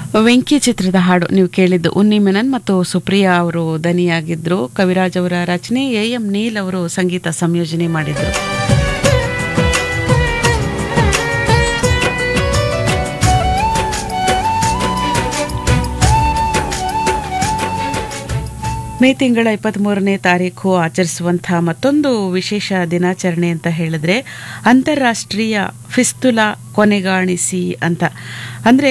ವೆಂಕಿ ಚಿತ್ರದ ಹಾಡು ನೀವು ಕೇಳಿದ್ದು ಉನ್ನಿ ಮೆನನ್ ಮತ್ತು ಸುಪ್ರಿಯಾ ಅವರು ದನಿಯಾಗಿದ್ರು ಕವಿರಾಜ್ ಅವರ ರಚನೆ ಎ ಎಂ ನೀಲ್ ಅವರು ಸಂಗೀತ ಸಂಯೋಜನೆ ಮಾಡಿದ್ರು ಮೇ ತಿಂಗಳ ಇಪ್ಪತ್ತ್ಮೂರನೇ ತಾರೀಕು ಆಚರಿಸುವಂಥ ಮತ್ತೊಂದು ವಿಶೇಷ ದಿನಾಚರಣೆ ಅಂತ ಹೇಳಿದ್ರೆ ಅಂತಾರಾಷ್ಟ್ರೀಯ ಫಿಸ್ತುಲಾ ಕೊನೆಗಾಣಿಸಿ ಅಂತ ಅಂದರೆ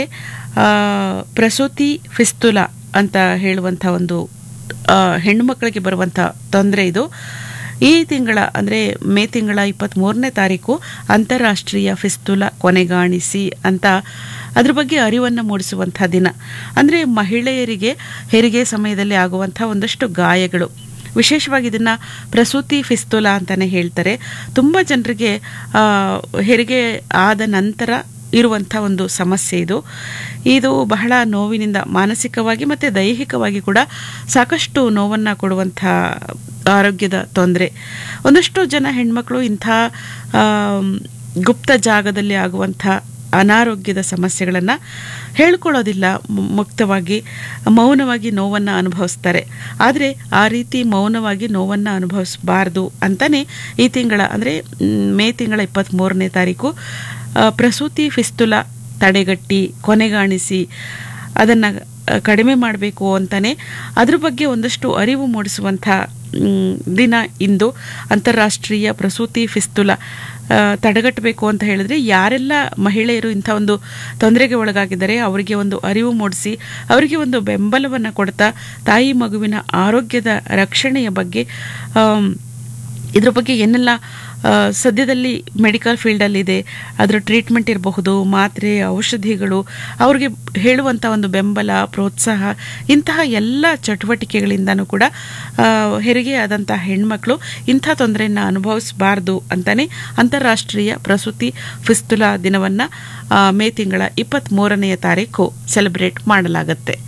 ಪ್ರಸೂತಿ ಫಿಸ್ತುಲಾ ಅಂತ ಹೇಳುವಂಥ ಒಂದು ಆ, ಹೆಣ್ಣುಮಕ್ಕಳಿಗೆ ಬರುವಂಥ ತೊಂದರೆ ಇದು ಈ ತಿಂಗಳ ಅಂದರೆ ಮೇ ತಿಂಗಳ ಇಪ್ಪತ್ತ್ಮೂರನೇ ತಾರೀಕು ಅಂತಾರಾಷ್ಟ್ರೀಯ ಫಿಸ್ತುಲಾ ಕೊನೆಗಾಣಿಸಿ ಅಂತ ಅದ್ರ ಬಗ್ಗೆ ಅರಿವನ್ನು ಮೂಡಿಸುವಂಥ ದಿನ ಅಂದರೆ ಮಹಿಳೆಯರಿಗೆ ಹೆರಿಗೆ ಸಮಯದಲ್ಲಿ ಆಗುವಂಥ ಒಂದಷ್ಟು ಗಾಯಗಳು ವಿಶೇಷವಾಗಿ ಇದನ್ನು ಪ್ರಸೂತಿ ಫಿಸ್ತುಲಾ ಅಂತಲೇ ಹೇಳ್ತಾರೆ ತುಂಬ ಜನರಿಗೆ ಆ, ಹೆರಿಗೆ ಆದ ನಂತರ ಇರುವಂಥ ಒಂದು ಸಮಸ್ಯೆ ಇದು ಇದು ಬಹಳ ನೋವಿನಿಂದ ಮಾನಸಿಕವಾಗಿ ಮತ್ತು ದೈಹಿಕವಾಗಿ ಕೂಡ ಸಾಕಷ್ಟು ನೋವನ್ನು ಕೊಡುವಂಥ ಆರೋಗ್ಯದ ತೊಂದರೆ ಒಂದಷ್ಟು ಜನ ಹೆಣ್ಮಕ್ಳು ಇಂಥ ಆಮ್, ಗುಪ್ತ ಜಾಗದಲ್ಲಿ ಆಗುವಂಥ ಅನಾರೋಗ್ಯದ ಸಮಸ್ಯೆಗಳನ್ನು ಹೇಳ್ಕೊಳ್ಳೋದಿಲ್ಲ ಮು- ಮುಕ್ತವಾಗಿ ಮೌನವಾಗಿ ನೋವನ್ನು ಅನುಭವಿಸ್ತಾರೆ ಆದರೆ ಆ ರೀತಿ ಮೌನವಾಗಿ ನೋವನ್ನು ಅನುಭವಿಸಬಾರ್ದು ಅಂತಲೇ ಈ ತಿಂಗಳ ಅಂದರೆ ಮೇ ತಿಂಗಳ ಇಪ್ಪತ್ತ್ಮೂರನೇ ತಾರೀಕು ಆ, ಪ್ರಸೂತಿ ಫಿಸ್ತುಲಾ ತಡೆಗಟ್ಟಿ ಕೊನೆಗಾಣಿಸಿ ಅದನ್ನು ಕಡಿಮೆ ಮಾಡಬೇಕು ಅಂತಲೇ ಅದ್ರ ಬಗ್ಗೆ ಒಂದಷ್ಟು ಅರಿವು ಮೂಡಿಸುವಂಥ ಮ್, ದಿನ ಇಂದು ಅಂತಾರಾಷ್ಟ್ರೀಯ ಪ್ರಸೂತಿ ಫಿಸ್ತುಲಾ ಆ, ತಡೆಗಟ್ಟಬೇಕು ಅಂತ ಹೇಳಿದ್ರೆ ಯಾರೆಲ್ಲ ಮಹಿಳೆಯರು ಇಂಥ ಒಂದು ತೊಂದರೆಗೆ ಒಳಗಾಗಿದ್ದಾರೆ ಅವರಿಗೆ ಒಂದು ಅರಿವು ಮೂಡಿಸಿ ಅವರಿಗೆ ಒಂದು ಬೆಂಬಲವನ್ನು ಕೊಡ್ತಾ ತಾಯಿ ಮಗುವಿನ ಆರೋಗ್ಯದ ರಕ್ಷಣೆಯ ಬಗ್ಗೆ ಆಮ್, ಇದ್ರ ಬಗ್ಗೆ ಏನೆಲ್ಲ ಆ, ಸದ್ಯದಲ್ಲಿ ಮೆಡಿಕಲ್ ಫೀಲ್ಡಲ್ಲಿದೆ ಅದರ ಟ್ರೀಟ್ಮೆಂಟ್ ಇರಬಹುದು ಮಾತ್ರೆ ಔಷಧಿಗಳು ಅವ್ರಿಗೆ ಹೇಳುವಂಥ ಒಂದು ಬೆಂಬಲ ಪ್ರೋತ್ಸಾಹ ಇಂತಹ ಎಲ್ಲ ಚಟುವಟಿಕೆಗಳಿಂದನೂ ಕೂಡ ಆ, ಹೆರಿಗೆ ಆದಂಥ ಹೆಣ್ಮಕ್ಳು ಇಂಥ ತೊಂದರೆಯನ್ನು ಅನುಭವಿಸಬಾರ್ದು ಅಂತಲೇ ಅಂತಾರಾಷ್ಟ್ರೀಯ ಪ್ರಸೂತಿ ಫಿಸ್ತುಲಾ ದಿನವನ್ನು ಮೇ ತಿಂಗಳ ಇಪ್ಪತ್ತ್ಮೂರನೆಯ ತಾರೀಕು ಸೆಲೆಬ್ರೇಟ್ ಮಾಡಲಾಗುತ್ತೆ